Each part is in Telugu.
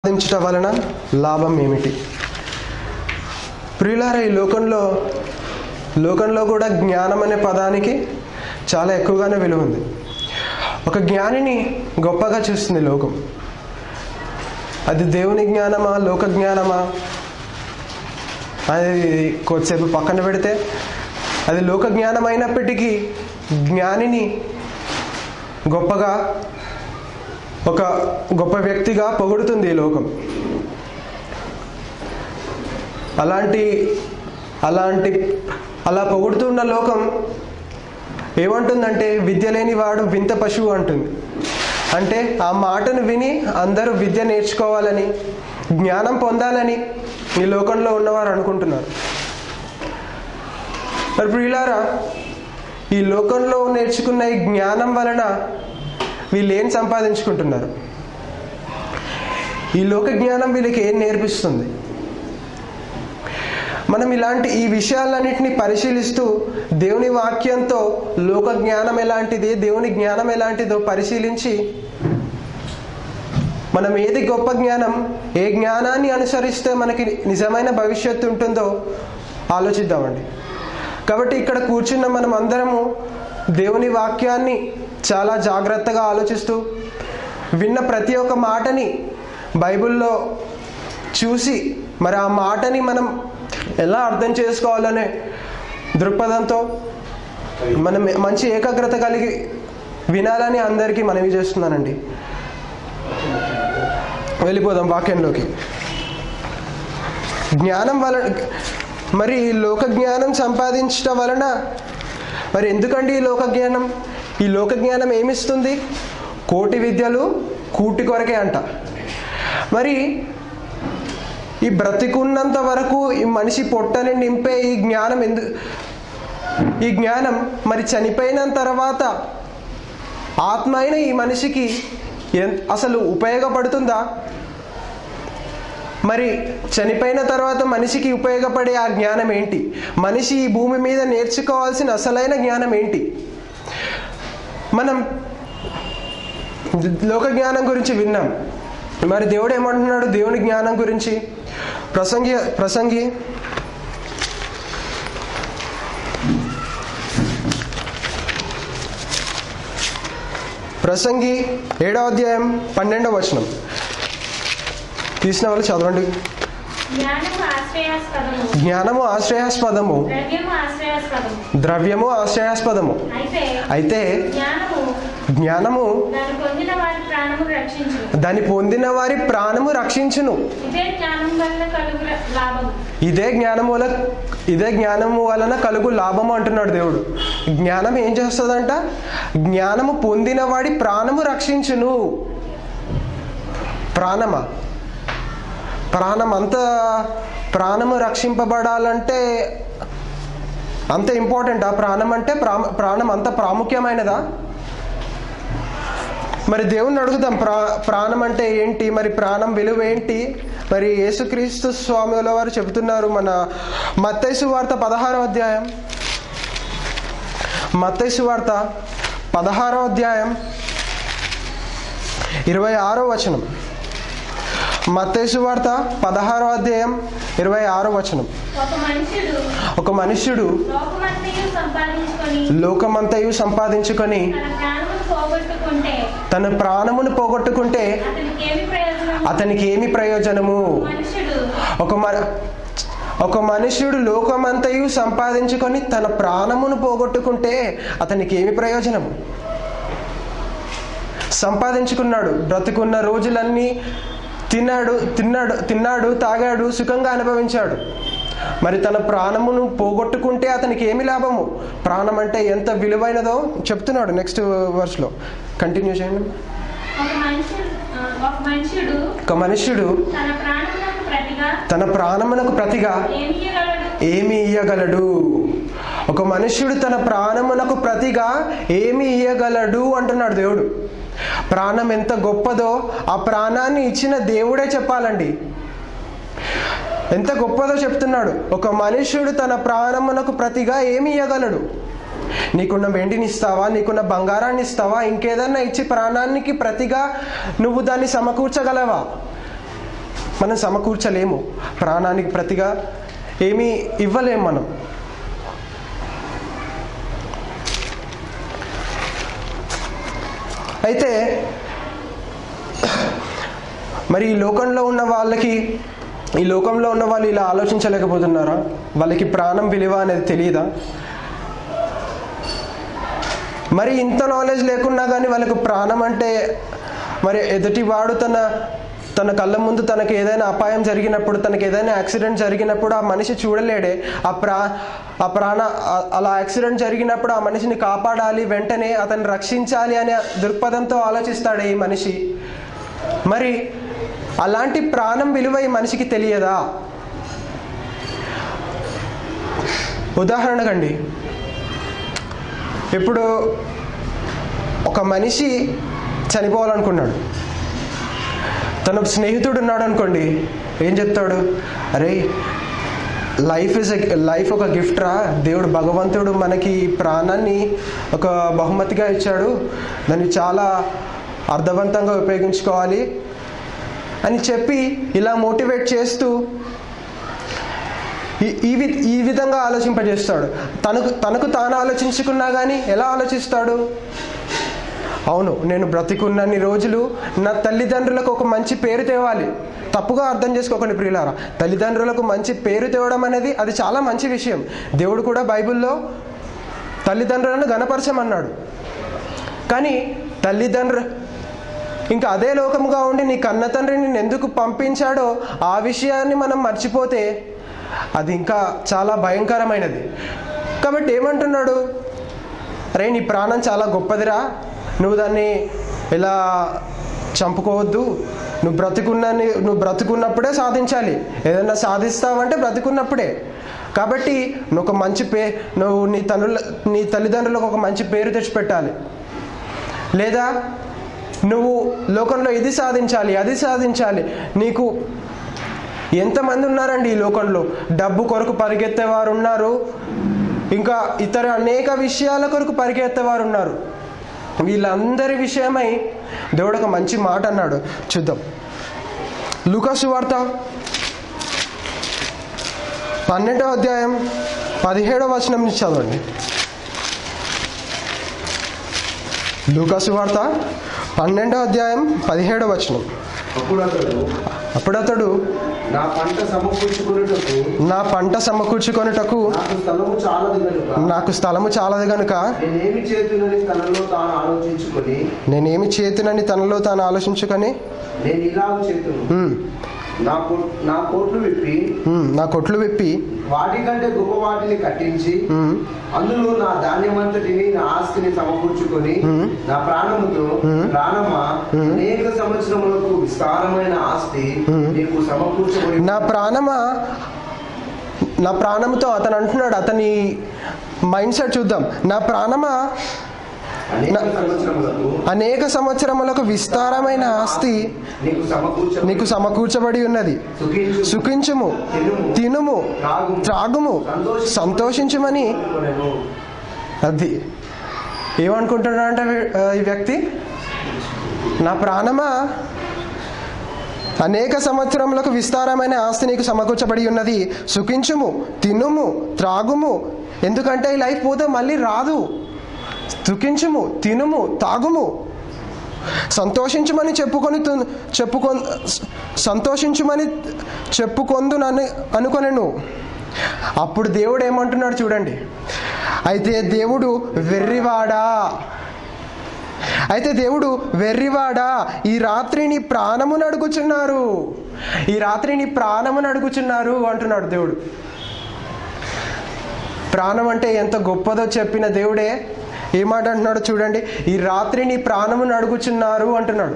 సంపాదించటం వలన లాభం ఏమిటి ప్రియులారా ఈ లోకంలో లోకంలో కూడా జ్ఞానం అనే పదానికి చాలా ఎక్కువగానే విలువ ఉంది ఒక జ్ఞానిని గొప్పగా చూస్తుంది లోకం అది దేవుని జ్ఞానమా లోక జ్ఞానమా అది కొద్దిసేపు పక్కన పెడితే అది లోక జ్ఞానం అయినప్పటికీ జ్ఞానిని గొప్పగా ఒక గొప్ప వ్యక్తిగా పొగుడుతుంది ఈ లోకం అలాంటి అలాంటి అలా పొగుడుతున్న లోకం ఏమంటుందంటే విద్య లేని వాడు వింత పశువు అంటుంది అంటే ఆ మాటను విని అందరూ విద్య నేర్చుకోవాలని జ్ఞానం పొందాలని ఈ లోకంలో ఉన్నవారు అనుకుంటున్నారు మరి ప్రియులారా ఈ లోకంలో నేర్చుకున్న ఈ జ్ఞానం వలన వీళ్ళు ఏం సంపాదించుకుంటున్నారు ఈ లోక జ్ఞానం వీళ్ళకి ఏం నేర్పిస్తుంది మనం ఇలాంటి ఈ విషయాలన్నింటినీ పరిశీలిస్తూ దేవుని వాక్యంతో లోక జ్ఞానం ఎలాంటిది దేవుని జ్ఞానం ఎలాంటిదో పరిశీలించి మనం ఏది గొప్ప జ్ఞానం ఏ జ్ఞానాన్ని అనుసరిస్తే మనకి నిజమైన భవిష్యత్తు ఉంటుందో ఆలోచిద్దామండి కాబట్టి ఇక్కడ కూర్చున్న మనం అందరము దేవుని వాక్యాన్ని చాలా జాగ్రత్తగా ఆలోచిస్తూ విన్న ప్రతి ఒక్క మాటని బైబిల్లో చూసి మరి ఆ మాటని మనం ఎలా అర్థం చేసుకోవాలనే దృక్పథంతో మనం మంచి ఏకాగ్రత కలిగి వినాలని అందరికీ మనవి చేస్తున్నానండి వెళ్ళిపోదాం వాక్యంలోకి జ్ఞానం వలన మరి ఈ లోక జ్ఞానం సంపాదించటం వలన మరి ఎందుకండి ఈ లోక జ్ఞానం ఈ లోక జ్ఞానం ఏమిస్తుంది కోటి విద్యలు కూటి కొరకే అంట మరి ఈ బ్రతికున్నంత వరకు ఈ మనిషి పొట్టని నింపే ఈ జ్ఞానం ఎందు ఈ జ్ఞానం మరి చనిపోయిన తర్వాత ఆత్మ అయిన ఈ మనిషికి ఎన్- అసలు ఉపయోగపడుతుందా మరి చనిపోయిన తర్వాత మనిషికి ఉపయోగపడే ఆ జ్ఞానం ఏంటి మనిషి ఈ భూమి మీద నేర్చుకోవాల్సిన అసలైన జ్ఞానం ఏంటి మనం లోక జ్ఞానం గురించి విన్నాం మరి దేవుడు ఏమంటున్నాడు దేవుని జ్ఞానం గురించి ప్రసంగి ప్రసంగి ప్రసంగి ఏడవ అధ్యాయం పన్నెండవ వచనం తీసిన వాళ్ళు చదవండి జ్ఞానము ఆశ్రయాస్పదము జ్ఞానము ఆశ్రయాస్పదము ద్రవ్యము ఆశ్రయాస్పదము ద్రవ్యము ఆశ్రయాస్పదము అయితే అయితే జ్ఞానము జ్ఞానము దాని పొందిన వారి ప్రాణము రక్షించు దాన్ని పొందిన వారి ప్రాణము రక్షించును ఇదే జ్ఞానం వలన కలుగు లాభము ఇదే జ్ఞానము వల్ల ఇదే జ్ఞానము వలన కలుగు లాభము అంటున్నాడు దేవుడు జ్ఞానం ఏం చేస్తుందంట జ్ఞానము పొందిన వాడి ప్రాణము రక్షించును ప్రాణమా ప్రాణం అంత ప్రాణము రక్షింపబడాలంటే అంత ఇంపార్టెంట్ ఆ ప్రాణం అంటే ప్రా ప్రాణం అంత ప్రాముఖ్యమైనదా మరి దేవుణ్ణి అడుగుదాం ప్రా ప్రాణం అంటే ఏంటి మరి ప్రాణం విలువ ఏంటి మరి యేసుక్రీస్తు స్వాముల వారు చెబుతున్నారు మన మత్తైసు వార్త పదహారో అధ్యాయం మత్తైసు వార్త పదహారో అధ్యాయం ఇరవై ఆరో వచనం మత్తైసు వార్త పదహారో అధ్యాయం ఇరవై ఆరో వచనం ఒక మనుషుడు ఒక మనుష్యుడు లోకమంతయు సంపాదించుకొని లోకమంతయు సంపాదించుకొని తన ప్రాణమును పోగొట్టుకుంటే తన ప్రాణమును పోగొట్టుకుంటే అతనికి ఏమి ప్రయోజనం అతనికి ఏమి ప్రయోజనము మనుషుడు ఒక మన ఒక మనుష్యుడు లోకమంతయు సంపాదించుకొని తన ప్రాణమును పోగొట్టుకుంటే అతనికి ఏమి ప్రయోజనం సంపాదించుకున్నాడు బ్రతుకున్న రోజులన్నీ తిన్నాడు తిన్నాడు తిన్నాడు తాగాడు సుఖంగా అనుభవించాడు మరి తన ప్రాణమును పోగొట్టుకుంటే అతనికి ఏమి లాభము ప్రాణం అంటే ఎంత విలువైనదో చెప్తున్నాడు నెక్స్ట్ వర్స్లో కంటిన్యూ చేయండి ఒక మనుషుడు ఆ, ఒక మనుషుడు ఒక మనుష్యుడు తన ప్రాణమునకు ప్రతిగా తన ప్రాణమునకు ప్రతిగా ఏమి ఇయ్యగలడు ఏమి ఇయ్యగలడు ఒక మనుష్యుడు తన ప్రాణమునకు ప్రతిగా ఏమి ఇయ్యగలడు అంటున్నాడు దేవుడు ప్రాణం ఎంత గొప్పదో ఆ ప్రాణాన్ని ఇచ్చిన దేవుడే చెప్పాలండి ఎంత గొప్పదో చెప్తున్నాడు ఒక మనుష్యుడు తన ప్రాణమునకు ప్రతిగా ఏమి ఇయ్యగలడు నీకున్న వెండిని ఇస్తావా నీకున్న బంగారాన్ని ఇస్తావా ఇంకేదన్నా ఇచ్చి ప్రాణానికి ప్రతిగా నువ్వు దాన్ని సమకూర్చగలవా మనం సమకూర్చలేము ప్రాణానికి ప్రతిగా ఏమీ ఇవ్వలేము మనం అయితే మరి ఈ లోకంలో ఉన్న వాళ్ళకి ఈ లోకంలో ఉన్న వాళ్ళు ఇలా ఆలోచించలేకపోతున్నారా వాళ్ళకి ప్రాణం విలువ అనేది తెలియదా మరి ఇంత నాలెడ్జ్ లేకున్నా కానీ వాళ్ళకు ప్రాణం అంటే మరి ఎదుటి వాడు తన తన కళ్ళ ముందు తనకి ఏదైనా అపాయం జరిగినప్పుడు తనకి ఏదైనా యాక్సిడెంట్ జరిగినప్పుడు ఆ మనిషి చూడలేడే ఆ ప్రా ఆ ప్రాణ ఆ- అలా యాక్సిడెంట్ జరిగినప్పుడు ఆ మనిషిని కాపాడాలి వెంటనే అతన్ని రక్షించాలి అనే దృక్పథంతో ఆలోచిస్తాడు ఈ మనిషి మరి అలాంటి ప్రాణం విలువ ఈ మనిషికి తెలియదా ఉదాహరణకండి ఇప్పుడు ఒక మనిషి చనిపోవాలనుకున్నాడు తన స్నేహితుడు ఉన్నాడు అనుకోండి ఏం చెప్తాడు అరే లైఫ్ ఇస్ లైఫ్ ఒక గిఫ్ట్ రా దేవుడు భగవంతుడు మనకి ఈ ప్రాణాన్ని ఒక బహుమతిగా ఇచ్చాడు దాన్ని చాలా అర్థవంతంగా ఉపయోగించుకోవాలి అని చెప్పి ఇలా మోటివేట్ చేస్తూ ఈ- ఈ వి- ఈ విధంగా ఆలోచింపజేస్తాడు తనకు తనకు తాను ఆలోచించుకున్నా కానీ ఎలా ఆలోచిస్తాడు అవును నేను బ్రతికున్నన్ని రోజులు నా తల్లిదండ్రులకు ఒక మంచి పేరు తేవాలి తప్పుగా అర్థం చేసుకోకండి ప్రియులారా తల్లిదండ్రులకు మంచి పేరు తేవడం అనేది అది చాలా మంచి విషయం దేవుడు కూడా బైబిల్లో తల్లిదండ్రులను గణపరచమన్నాడు కానీ తల్లిదండ్రు ఇంకా అదే లోకముగా ఉండి నీ కన్న తండ్రి నిన్ను ఎందుకు పంపించాడో ఆ విషయాన్ని మనం మర్చిపోతే అది ఇంకా చాలా భయంకరమైనది కాబట్టి ఏమంటున్నాడు అరే నీ ప్రాణం చాలా గొప్పదిరా నువ్వు దాన్ని ఇలా చంపుకోవద్దు నువ్వు బ్రతికున్నని నువ్వు బ్రతికున్నప్పుడే సాధించాలి ఏదైనా సాధిస్తావంటే బ్రతికున్నప్పుడే కాబట్టి నువ్వు ఒక మంచి పే నువ్వు నీ తల్లుల నీ తల్లిదండ్రులకు ఒక మంచి పేరు తెచ్చిపెట్టాలి లేదా నువ్వు లోకంలో ఇది సాధించాలి అది సాధించాలి నీకు ఎంతమంది ఉన్నారండి ఈ లోకంలో డబ్బు కొరకు పరిగెత్తేవారు ఉన్నారు ఇంకా ఇతర అనేక విషయాల కొరకు పరిగెత్తేవారు ఉన్నారు వీళ్ళందరి విషయమై దేవుడు ఒక మంచి మాట అన్నాడు చూద్దాం లూకాసు వార్త పన్నెండవ అధ్యాయం పదిహేడవ వచనం నుంచి చదవండి లూకాసు వార్త పన్నెండవ అధ్యాయం పదిహేడవ వచనం అప్పుడు అతడు అప్పుడు అతడు నా పంట సమకూర్చుకున్నటకు నా పంట సమకూర్చుకొనుటకు నాకు స్థలము చాలదు కనుక నాకు స్థలము చాలదు గనుక నేనేమి చేతునని తనలో తాను ఆలోచించుకొని నేనేమి చేతునని తనలో తాను ఆలోచించుకొని నేను ఇలాగ చేతును "ఉమ్, నా కో నా కోట్లు విప్పి ఉమ్, నా కొట్లు విప్పి వాటికంటే గొప్ప వాటిని కట్టించి ఉమ్, అందులో నా ధాన్యమంతటిని నా ఆస్తిని సమకూర్చుకొని మ్మ్. నా ప్రాణముతో మ్మ్. ప్రాణమా మ్మ్. అనేక సంవత్సరములకు విస్తారమైన ఆస్తి మ్మ్. నీకు సమకూర్చబడి నా ప్రాణమా నా ప్రాణంతో అతను అంటున్నాడు అతని మైండ్ సెట్ చూద్దాం నా ప్రాణమా అనేక నా- సంవత్సరములకు అనేక సంవత్సరములకు విస్తారమైన ఆస్తి నీకు సమకూర్చ నీకు సమకూర్చబడి ఉన్నది సుఖించు సుఖించుము తినుము తినుము త్రాగుము త్రాగుము సంతోషించుమని కొనెను. అది ఏమనుకుంటున్నాడంటే వీ- ఆ, ఈ వ్యక్తి నా ప్రాణమా అనేక సంవత్సరములకు విస్తారమైన ఆస్తి నీకు సమకూర్చబడి ఉన్నది సుఖించుము తినుము త్రాగుము ఎందుకంటే ఈ లైఫ్ పోతే మళ్ళీ రాదు సుఖించుము తినుము తాగుము సంతోషించమని చెప్పుకొని తు- చెప్పుకొ సంతోషించుమని చెప్పుకొందు నన్ను అనుకొనెను అప్పుడు దేవుడు ఏమంటున్నాడు చూడండి అయితే దేవుడు వెర్రివాడా అయితే దేవుడు వెర్రివాడా ఈ రాత్రి నీ ప్రాణమును అడుగుచున్నారు ఈ రాత్రి నీ ప్రాణమును అడుగుచున్నారు అంటున్నాడు దేవుడు ప్రాణం అంటే ఎంత గొప్పదో చెప్పిన దేవుడే ఏ మాట అంటున్నాడు చూడండి ఈ రాత్రి నీ ప్రాణమును అడుగుచున్నారు అంటున్నాడు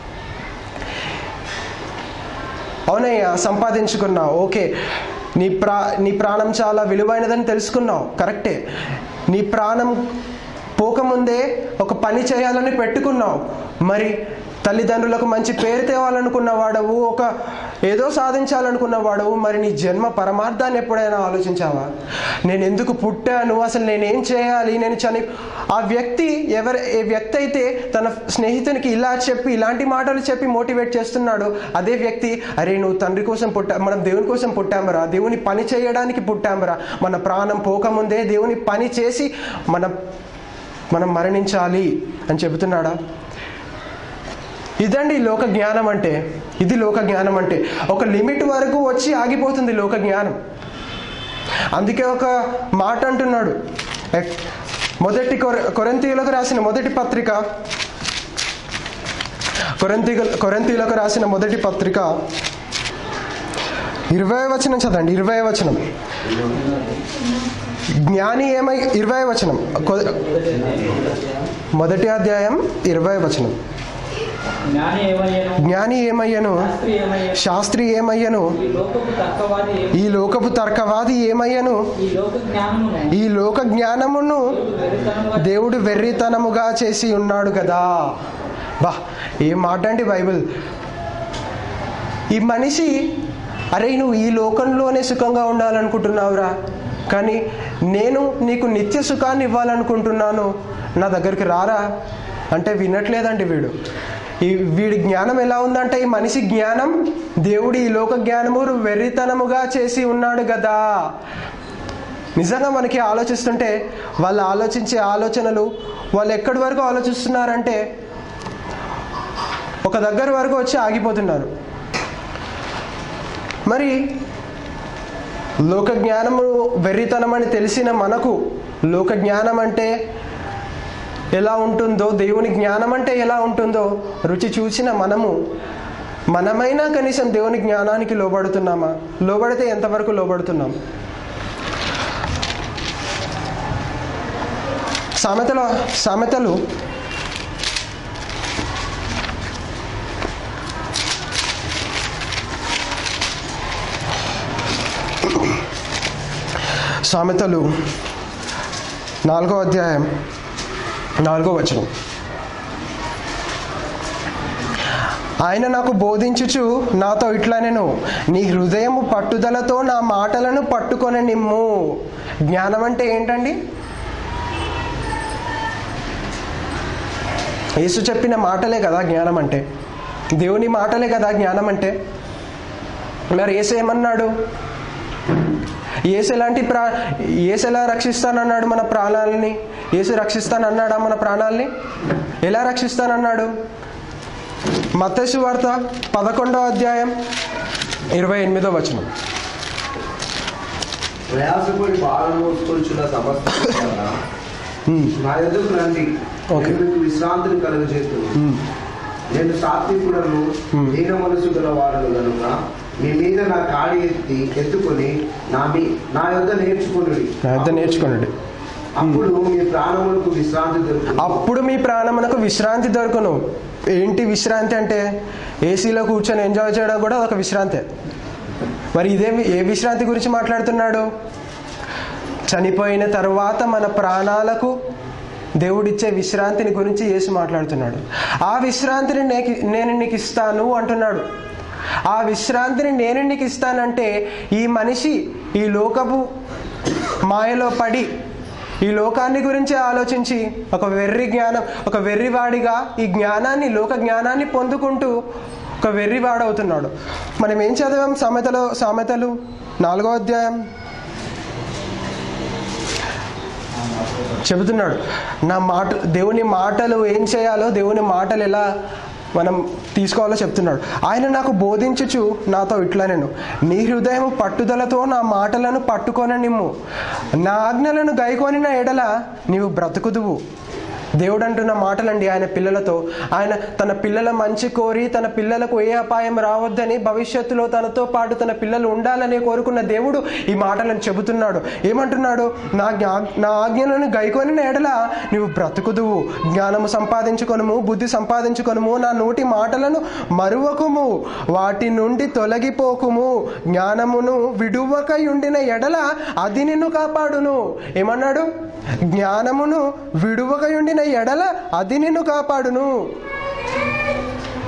అవునయ్యా సంపాదించుకున్నావు ఓకే నీ ప్రా నీ ప్రాణం చాలా విలువైనదని తెలుసుకున్నావు కరెక్టే నీ ప్రాణం పోకముందే ఒక పని చేయాలని పెట్టుకున్నావు మరి తల్లిదండ్రులకు మంచి పేరు తేవాలనుకున్న వాడవు ఒక ఏదో సాధించాలనుకున్న వాడవు మరి నీ జన్మ పరమార్థాన్ని ఎప్పుడైనా ఆలోచించావా నేను ఎందుకు పుట్టాను అసలు నేనేం చేయాలి నేను చని ఆ వ్యక్తి ఎవరు ఏ వ్యక్తి అయితే తన స్నేహితునికి ఇలా చెప్పి ఇలాంటి మాటలు చెప్పి మోటివేట్ చేస్తున్నాడు అదే వ్యక్తి అరే నువ్వు తండ్రి కోసం పుట్టా మనం దేవుని కోసం పుట్టామరా దేవుని పని చేయడానికి పుట్టామరా మన ప్రాణం పోకముందే దేవుని పని చేసి మనం మనం మరణించాలి అని చెబుతున్నాడా ఇదండి లోక జ్ఞానం అంటే ఇది లోక జ్ఞానం అంటే ఒక లిమిట్ వరకు వచ్చి ఆగిపోతుంది లోక జ్ఞానం అందుకే ఒక మాట అంటున్నాడు ఎక్- మొదటి కొర కొరంతీయులకు రాసిన మొదటి పత్రిక కొరంతి కొరంతీయులకు రాసిన మొదటి పత్రిక ఇరవై వచనం చదండి ఇరవై వచనం జ్ఞాని ఏమై ఇరవై వచనం కొ- మొదటి అధ్యాయం ఇరవై వచనం జ్ఞాని ఏమయ్యను జ్ఞాని ఏమయ్యను శాస్త్రి ఏమయ్యను శాస్త్రి ఏమయ్యను ఈ లోకపు తర్కవాది ఏమి ఈ లోకపు తర్కవాది ఏమయ్యను ఈ లోక జ్ఞానమును ఈ లోక జ్ఞానమును వెరితనముగా దేవుడు వెర్రితనముగా చేసి ఉన్నాడు కదా బా ఏం మాట అండి బైబిల్ ఈ మనిషి అరే నువ్వు ఈ లోకంలోనే సుఖంగా ఉండాలనుకుంటున్నావురా కానీ నేను నీకు నిత్య సుఖాన్ని ఇవ్వాలనుకుంటున్నాను నా దగ్గరికి రారా అంటే వినట్లేదండి వీడు ఈ వీడి జ్ఞానం ఎలా ఉందంటే ఈ మనిషి జ్ఞానం దేవుడు ఈ లోక జ్ఞానము వెర్రితనముగా చేసి ఉన్నాడు కదా నిజంగా మనకి ఆలోచిస్తుంటే వాళ్ళు ఆలోచించే ఆలోచనలు వాళ్ళు ఎక్కడి వరకు ఆలోచిస్తున్నారంటే ఒక దగ్గర వరకు వచ్చి ఆగిపోతున్నారు మరి లోక జ్ఞానము వెర్రితనం అని తెలిసిన మనకు లోక జ్ఞానం అంటే ఎలా ఉంటుందో దేవుని జ్ఞానం అంటే ఎలా ఉంటుందో రుచి చూసిన మనము మనమైనా కనీసం దేవుని జ్ఞానానికి లోబడుతున్నామా లోబడితే ఎంతవరకు లోబడుతున్నాం సామెతల సామెతలు సామెతలు నాలుగో అధ్యాయం నాలుగో వచనం ఆయన నాకు బోధించుచు నాతో ఇట్లా నేను నీ హృదయము పట్టుదలతో నా మాటలను పట్టుకొని నిమ్ము జ్ఞానం అంటే ఏంటండి యేసు చెప్పిన మాటలే కదా జ్ఞానం అంటే దేవుని మాటలే కదా జ్ఞానం అంటే మరి యేసు ఏమన్నాడు యేసు ఎలాంటి ప్రా యేసు ఎలా రక్షిస్తానన్నాడు మన ప్రాణాలని యేసు రక్షిస్తానన్నాడా మన ప్రాణాలని ఎలా రక్షిస్తానన్నాడు మత్తసు వార్త పదకొండో అధ్యాయం ఇరవై ఎనిమిదో వచనం ప్రయాసపడి బాధలు మోసుకొచ్చిన సమస్త వలన ఉమ్, నా ఎదుగు రండి ఓకే. నేను మీకు విశ్రాంతిని కలుగజేస్తున్నాను ఉమ్, నేను సాత్వికుడను Hmm. దీన మనసు గల వాడను కనుక మీ మీద నా కాడి ఎత్తి ఎత్తుకొని నా మీ నా యొద్ద నేర్చుకుని నా యొద్ద నేర్చుకోనండి అప్పుడు మీ ప్రాణములకు విశ్రాంతి దొరుకుతుంది అప్పుడు మీ ప్రాణమునకు విశ్రాంతి దొరకను ఏంటి విశ్రాంతి అంటే ఏసీలో కూర్చొని ఎంజాయ్ చేయడం కూడా ఒక విశ్రాంతే మరి ఇదే ఏ విశ్రాంతి గురించి మాట్లాడుతున్నాడు చనిపోయిన తర్వాత మన ప్రాణాలకు దేవుడిచ్చే విశ్రాంతిని గురించి యేసు మాట్లాడుతున్నాడు ఆ విశ్రాంతిని నేకి- నేను నీకు ఇస్తాను అంటున్నాడు ఆ విశ్రాంతిని నేను నీకు ఇస్తానంటే ఈ మనిషి ఈ లోకపు మాయలో పడి ఈ లోకాన్ని గురించి ఆలోచించి ఒక వెర్రి జ్ఞానం ఒక వెర్రివాడిగా ఈ జ్ఞానాన్ని లోక జ్ఞానాన్ని పొందుకుంటూ ఒక వెర్రివాడవుతున్నాడు మనం ఏం చదివాం సామెతలో సామెతలు నాలుగో అధ్యాయం చెబుతున్నాడు నా మాట దేవుని మాటలు ఏం చేయాలో దేవుని మాటలు ఎలా మనం తీసుకోవాలో చెప్తున్నాడు ఆయన నాకు బోధించుచు నాతో ఇట్లా నేను నీ హృదయం పట్టుదలతో నా మాటలను పట్టుకొని నిమ్ము నా ఆజ్ఞలను గైకొనిన ఎడల నీవు బ్రతుకుదువు దేవుడు అంటున్న మాటలండి ఆయన పిల్లలతో ఆయన తన పిల్లల మంచి కోరి తన పిల్లలకు ఏ అపాయం రావద్దని భవిష్యత్తులో తనతో పాటు తన పిల్లలు ఉండాలని కోరుకున్న దేవుడు ఈ మాటలను చెబుతున్నాడు ఏమంటున్నాడు నా జ్ఞా- నా ఆజ్ఞలను గైకొని ఎడల నీవు బ్రతుకుదువు జ్ఞానము సంపాదించుకొనుము బుద్ధి సంపాదించుకొనుము నా నోటి మాటలను మరువకుము వాటి నుండి తొలగిపోకుము జ్ఞానమును విడువకయుండిన ఎడల అది నిన్ను కాపాడును ఏమన్నాడు జ్ఞానమును విడువకయుండిన ఎడల అది నిన్ను కాపాడును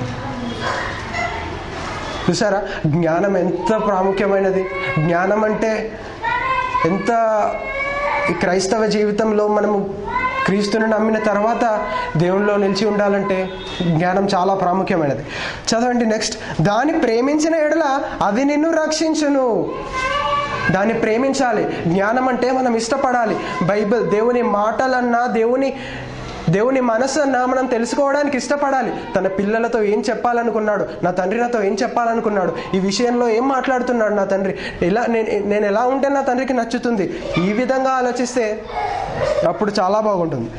చూసారా జ్ఞానం ఎంత ప్రాముఖ్యమైనది జ్ఞానం అంటే ఎంత ఈ క్రైస్తవ జీవితంలో మనము క్రీస్తుని నమ్మిన తర్వాత దేవునిలో నిలిచి ఉండాలంటే జ్ఞానం చాలా ప్రాముఖ్యమైనది చదవండి నెక్స్ట్ దాన్ని ప్రేమించిన ఎడల అది నిన్ను రక్షించును దాన్ని ప్రేమించాలి జ్ఞానం అంటే మనం ఇష్టపడాలి బైబిల్ దేవుని మాటలన్నా దేవుని దేవుని మనసు అన్నా మనం తెలుసుకోవడానికి ఇష్టపడాలి తన పిల్లలతో ఏం చెప్పాలనుకున్నాడు నా తండ్రి నాతో ఏం చెప్పాలనుకున్నాడు ఈ విషయంలో ఏం మాట్లాడుతున్నాడు నా తండ్రి ఎలా నేను నేను ఎలా ఉంటే నా తండ్రికి నచ్చుతుంది ఈ విధంగా ఆలోచిస్తే అప్పుడు చాలా బాగుంటుంది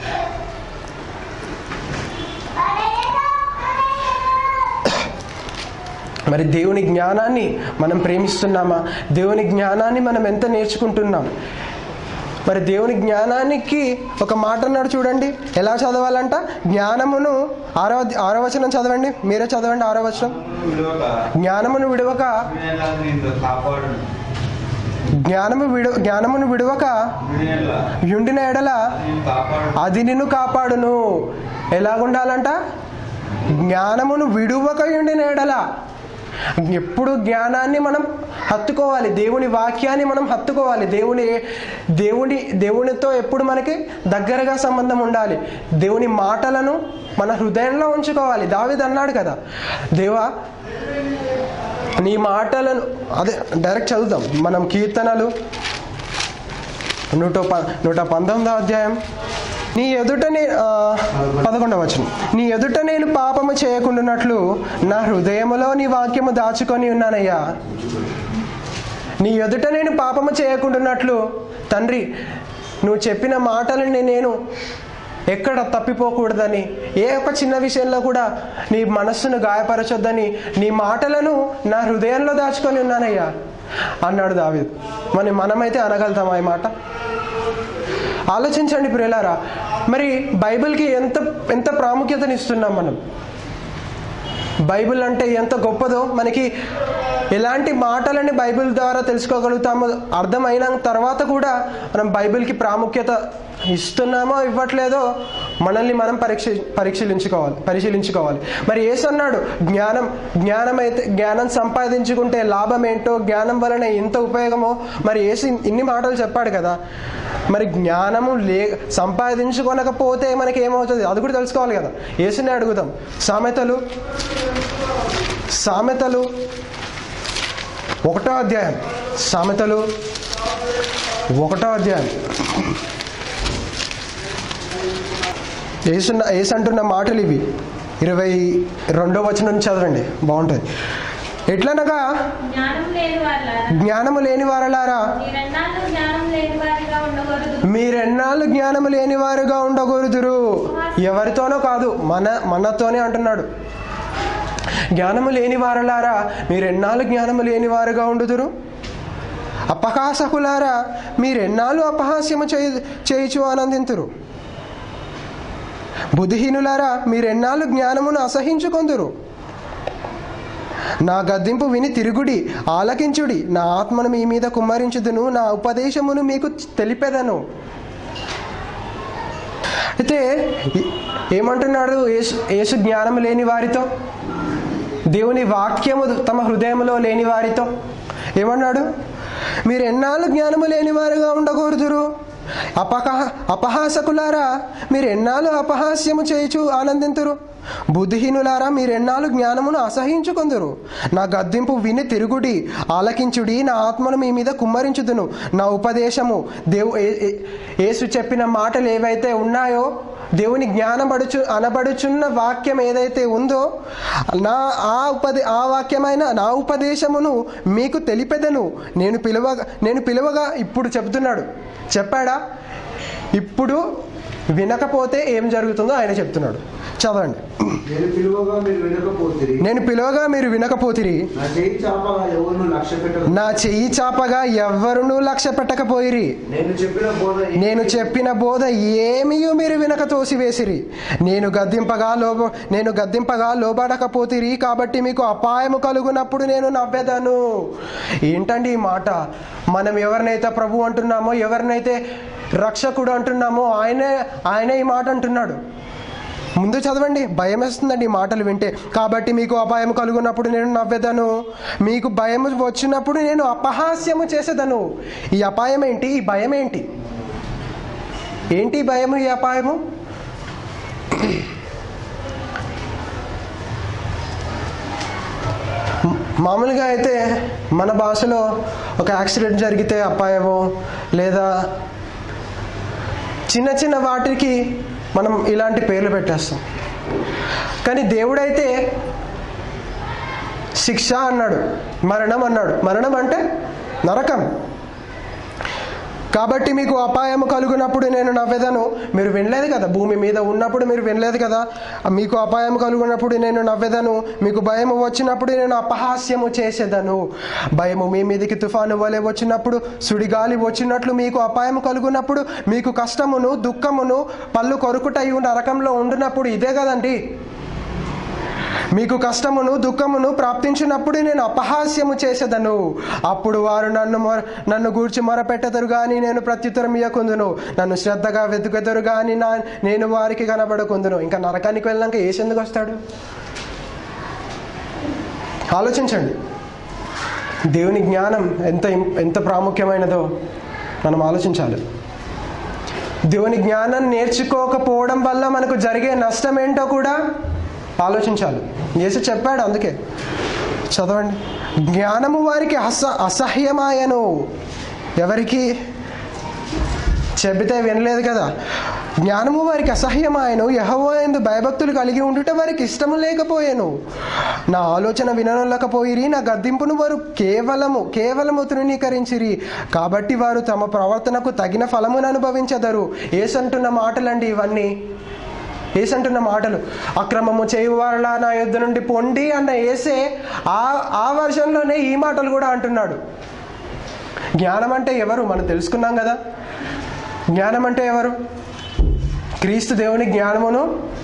మరి దేవుని జ్ఞానాన్ని మనం ప్రేమిస్తున్నామా దేవుని జ్ఞానాన్ని మనం ఎంత నేర్చుకుంటున్నాం మరి దేవుని జ్ఞానానికి ఒక మాట అన్నాడు చూడండి ఎలా చదవాలంట జ్ఞానమును ఆరో ఆరో వచనం చదవండి మీరే చదవండి ఆరో వచనం విలువక జ్ఞానమును విడవక వినేలా నిన్ను కాపాడును జ్ఞానము విడు జ్ఞానమును విడవక వినేలా యుండిన ఎడల నిన్ను కాపాడు అది నిన్ను కాపాడును ఎలాగుండాలంట జ్ఞానమును విడువక యుండిన ఎడల ఎప్పుడు జ్ఞానాన్ని మనం హత్తుకోవాలి దేవుని వాక్యాన్ని మనం హత్తుకోవాలి దేవుని దేవుని దేవునితో ఎప్పుడు మనకి దగ్గరగా సంబంధం ఉండాలి దేవుని మాటలను మన హృదయంలో ఉంచుకోవాలి దావిది అన్నాడు కదా దేవా నీ మాటలను అదే డైరెక్ట్ చదువుదాం మనం కీర్తనలు నూట ప నూట పంతొమ్మిదో అధ్యాయం నీ ఎదుట నే ఆ, పదకొండవ వచనం నీ ఎదుట నేను పాపము చేయకుండానట్లు నా హృదయములో నీ వాక్యము దాచుకొని ఉన్నానయ్యా నీ ఎదుట నేను పాపము చేయకుండానట్లు తండ్రి నువ్వు చెప్పిన మాటలని నేను ఎక్కడ తప్పిపోకూడదని ఏ ఒక్క చిన్న విషయంలో కూడా నీ మనస్సును గాయపరచొద్దని నీ మాటలను నా హృదయంలో దాచుకొని ఉన్నానయ్యా అన్నాడు దావీద్ మరి మనమైతే అనగలుగుతామా ఈ మాట ఆలోచించండి ప్రియులారా మరి బైబిల్కి ఎంత ఎంత ప్రాముఖ్యతని ఇస్తున్నాం మనం బైబిల్ అంటే ఎంత గొప్పదో మనకి ఎలాంటి మాటలని బైబిల్ ద్వారా తెలుసుకోగలుగుతామో అర్థమైన తర్వాత కూడా మనం బైబిల్కి ప్రాముఖ్యత ఇస్తున్నామో ఇవ్వట్లేదో మనల్ని మనం పరీక్ష పరీక్షించుకోవాలి పరిశీలించుకోవాలి మరి ఏసు అన్నాడు జ్ఞానం జ్ఞానం అయితే జ్ఞానం సంపాదించుకుంటే లాభం ఏంటో జ్ఞానం వలన ఎంత ఉపయోగమో మరి ఏసు ఇన్ని మాటలు చెప్పాడు కదా మరి జ్ఞానము లే సంపాదించుకొనకపోతే మనకి ఏమవుతుంది అది కూడా తెలుసుకోవాలి కదా ఏసుని అడుగుదాం సామెతలు సామెతలు ఒకటో అధ్యాయం సామెతలు ఒకటో అధ్యాయం ఏసున్న ఏసు అంటున్న మాటలు ఇవి ఇరవై రెండో వచనం నుంచి చదవండి బాగుంటుంది ఎట్లనగా జ్ఞానం లేని వాళ్ళారా జ్ఞానము లేని వారలారా మీరెన్నాళ్ళు జ్ఞానం లేని వారిగా ఉండకూడదు మీరెన్నాళ్ళు జ్ఞానము లేని వారుగా ఉండకూడదురు ఎవరితోనో కాదు మన మనతోనే అంటున్నాడు జ్ఞానము లేని వారలారా మీరెన్నాళ్ళు జ్ఞానము లేని వారుగా ఉండుదురు అపహాసకులారా మీరెన్నాళ్ళు అపహాస్యము చేయ చేయుచు ఆనందింతురు బుద్ధిహీనులారా మీరెన్నాళ్ళు జ్ఞానమును అసహించుకొందురు నా గద్దింపు విని తిరుగుడి ఆలకించుడి నా ఆత్మను మీ మీద కుమ్మరించుదును నా ఉపదేశమును మీకు తెలిపెదను అయితే ఏ- ఏమంటున్నాడు యేసు యేసు జ్ఞానం లేని వారితో దేవుని వాక్యము తమ హృదయంలో లేని వారితో ఏమన్నాడు మీరు ఎన్నాళ్ళు జ్ఞానము లేని వారుగా ఉండకూడదురు అపహ అపహాసకులారా మీరు ఎన్నాళ్ళు అపహాస్యము చేయుచు ఆనందింతురు బుద్ధిహీనులారా మీరు ఎన్నాళ్ళు జ్ఞానమును అసహించుకొందురు నా గద్దింపు విని తిరుగుడి ఆలకించుడి నా ఆత్మను మీ మీద కుమ్మరించుదును నా ఉపదేశము దేవు ఏ- ఏ- యేసు చెప్పిన మాటలు ఏవైతే ఉన్నాయో దేవుని జ్ఞానపడుచు అనబడుచున్న వాక్యం ఏదైతే ఉందో నా ఆ ఉపదే ఆ వాక్యమైన నా ఉపదేశమును మీకు తెలిపెదను నేను పిలువగా నేను పిలువగా ఇప్పుడు చెప్తున్నాడు చెప్పాడా ఇప్పుడు వినకపోతే ఏం జరుగుతుందో ఆయన చెప్తున్నాడు చదవండి నేను పిలువగా మీరు వినకపోతే నేను పిలువగా మీరు వినకపోతిరి నా చేయి చాపగా ఎవరు లక్ష్య పెట్టదు నా చెయ్యి చాపగా ఎవ్వరునూ లక్ష్య పెట్టకపోయిరి నేను చెప్పిన బోధ ఏ- నేను చెప్పిన బోధ ఏమియు మీరు వినక తోసివేసిరి నేను గద్దింపగా లోబ నేను గద్దింపగా లోబడకపోతిరి కాబట్టి మీకు అపాయము కలుగునప్పుడు నేను నవ్వెదను ఏంటండి ఈ మాట మనం ఎవరినైతే ప్రభు అంటున్నామో ఎవరినైతే రక్షకుడు అంటున్నామో ఆయనే ఆయనే ఈ మాట అంటున్నాడు ముందు చదవండి భయం వేస్తుందండి ఈ మాటలు వింటే కాబట్టి మీకు అపాయం కలుగున్నప్పుడు నేను నవ్వెదను మీకు భయం వచ్చినప్పుడు నేను అపహాస్యము చేసేదను ఈ అపాయం ఏంటి ఈ భయం ఏంటి ఏంటి ఈ భయము ఈ అపాయము మామూలుగా అయితే మన భాషలో ఒక యాక్సిడెంట్ జరిగితే అపాయము లేదా చిన్న చిన్న వాటికి మనం ఇలాంటి పేర్లు పెట్టేస్తాం కానీ దేవుడైతే శిక్ష అన్నాడు మరణం అన్నాడు మరణం అంటే నరకం కాబట్టి మీకు అపాయం కలుగునప్పుడు నేను నవ్వేదను మీరు వినలేదు కదా భూమి మీద ఉన్నప్పుడు మీరు వినలేదు కదా మీకు అపాయం కలుగునప్పుడు నేను నవ్వేదను మీకు భయం వచ్చినప్పుడు నేను అపహాస్యము చేసేదను భయము మీ మీదకి తుఫాను వలె వచ్చినప్పుడు సుడిగాలి వచ్చినట్లు మీకు అపాయం కలుగునప్పుడు మీకు కష్టమును దుఃఖమును పళ్ళు కొరుకుటయు నరకంలో ఉండినప్పుడు ఇదే కదండి మీకు కష్టమును దుఃఖమును ప్రాప్తించినప్పుడు నేను అపహాస్యము చేసేదను అప్పుడు వారు నన్ను మొర నన్ను గూర్చి మొరపెట్టెదరు కానీ నేను ప్రత్యుత్తరం ఇయ్యకుందును నన్ను శ్రద్ధగా వెతుకెదరు కానీ నా నేను వారికి కనబడకుందును ఇంకా నరకానికి వెళ్ళాక ఏసు ఎందుకు వస్తాడు ఆలోచించండి దేవుని జ్ఞానం ఎంత ఇం- ఎంత ప్రాముఖ్యమైనదో మనం ఆలోచించాలి దేవుని జ్ఞానం నేర్చుకోకపోవడం వల్ల మనకు జరిగే నష్టం ఏంటో కూడా ఆలోచించాలి యేసు చెప్పాడు అందుకే చదవండి జ్ఞానము వారికి అస అసహ్యమాయను ఎవరికి చెబితే వినలేదు కదా జ్ఞానము వారికి అసహ్యమాయను యహోవయందు భయభక్తులు కలిగి ఉండుట వారికి ఇష్టము లేకపోయాను నా ఆలోచన వినలేకపోయిరి నా గద్దింపును వారు కేవలము కేవలము తృణీకరించిరి కాబట్టి వారు తమ ప్రవర్తనకు తగిన ఫలమును అనుభవించదరు ఏసంటున్న మాటలండి ఇవన్నీ ఏసంటున్న మాటలు అక్రమము చేయువారలా నా యుద్ధ నుండి పొండి అన్న ఏసే ఆ ఆ వర్షంలోనే ఈ మాటలు కూడా అంటున్నాడు జ్ఞానం అంటే ఎవరు మనం తెలుసుకున్నాం కదా జ్ఞానం అంటే ఎవరు క్రీస్తు దేవుని జ్ఞానమును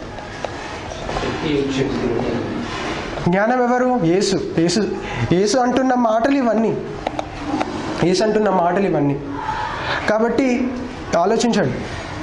జ్ఞానం ఎవరు యేసు యేసు యేసు అంటున్న మాటలు ఇవన్నీ యేసు అంటున్న మాటలు ఇవన్నీ కాబట్టి ఆలోచించండి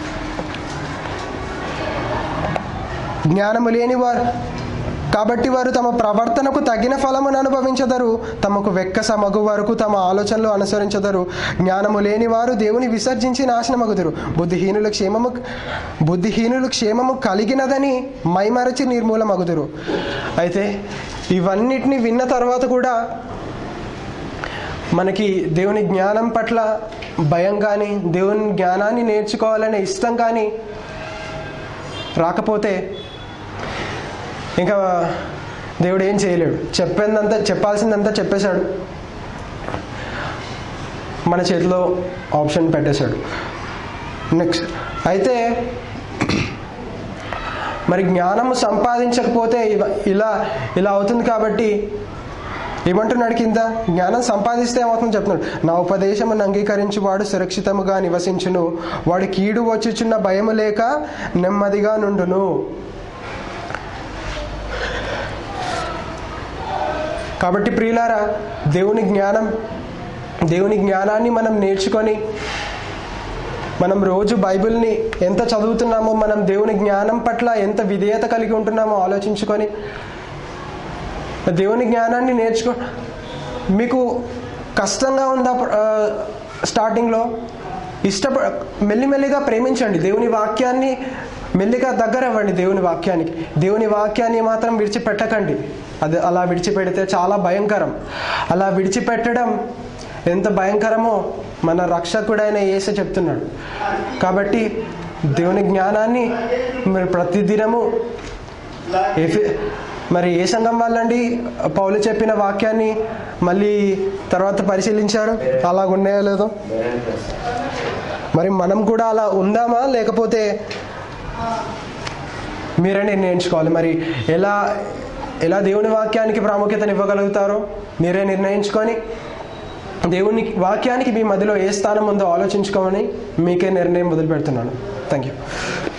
జ్ఞానము లేని వారు కాబట్టి వారు తమ ప్రవర్తనకు తగిన ఫలమును అనుభవించదరు తమకు వెక్కస మగు వరకు తమ ఆలోచనలు అనుసరించదరు జ్ఞానము లేని వారు దేవుని విసర్జించి నాశనమగుదురు బుద్ధిహీనుల క్షేమము బుద్ధిహీనులు క్షేమము కలిగినదని మైమరచి నిర్మూలమగుదురు అయితే ఇవన్నిటిని విన్న తర్వాత కూడా మనకి దేవుని జ్ఞానం పట్ల భయం కానీ దేవుని జ్ఞానాన్ని నేర్చుకోవాలనే ఇష్టం కానీ రాకపోతే ఇంకా దేవుడు ఏం చేయలేడు చెప్పిందంతా చెప్పాల్సిందంతా చెప్పేశాడు మన చేతిలో ఆప్షన్ పెట్టేశాడు నెక్స్ట్ అయితే మరి జ్ఞానము సంపాదించకపోతే ఇవ- ఇలా ఇలా అవుతుంది కాబట్టి ఏమంటున్నాడు కింద జ్ఞానం సంపాదిస్తే ఏమవుతుందో చెప్తున్నాడు నా ఉపదేశమును అంగీకరించి వాడు సురక్షితముగా నివసించును వాడు కీడు వచ్చుచున్న భయము లేక నెమ్మదిగా నుండును కాబట్టి ప్రియులారా దేవుని జ్ఞానం దేవుని జ్ఞానాన్ని మనం నేర్చుకొని మనం రోజు బైబిల్ని ఎంత చదువుతున్నామో మనం దేవుని జ్ఞానం పట్ల ఎంత విధేయత కలిగి ఉంటున్నామో ఆలోచించుకొని దేవుని జ్ఞానాన్ని నేర్చుకో మీకు కష్టంగా ఉందా ఆ, స్టార్టింగ్లో ఇష్టప మెల్లిమెల్లిగా ప్రేమించండి దేవుని వాక్యాన్ని మెల్లిగా దగ్గర అవ్వండి దేవుని వాక్యానికి దేవుని వాక్యాన్ని మాత్రం విడిచిపెట్టకండి అది అలా విడిచిపెడితే చాలా భయంకరం అలా విడిచిపెట్టడం ఎంత భయంకరమో మన రక్షకుడైన యేసు చెప్తున్నాడు కాబట్టి దేవుని జ్ఞానాన్ని మీరు ప్రతిదినము ఎఫి- మరి ఏ సంఘం వాళ్ళండి పౌలు చెప్పిన వాక్యాన్ని మళ్ళీ తర్వాత పరిశీలించారు అలా ఉన్నాయో లేదో మరి మనం కూడా అలా ఉందామా లేకపోతే మీరే నిర్ణయించుకోవాలి మరి ఎలా ఎలా దేవుని వాక్యానికి ప్రాముఖ్యతను ఇవ్వగలుగుతారో మీరే నిర్ణయించుకొని దేవుని వాక్యానికి మీ మధ్యలో ఏ స్థానం ఉందో ఆలోచించుకోమని మీకే నిర్ణయం వదిలిపెడుతున్నాను థ్యాంక్ యూ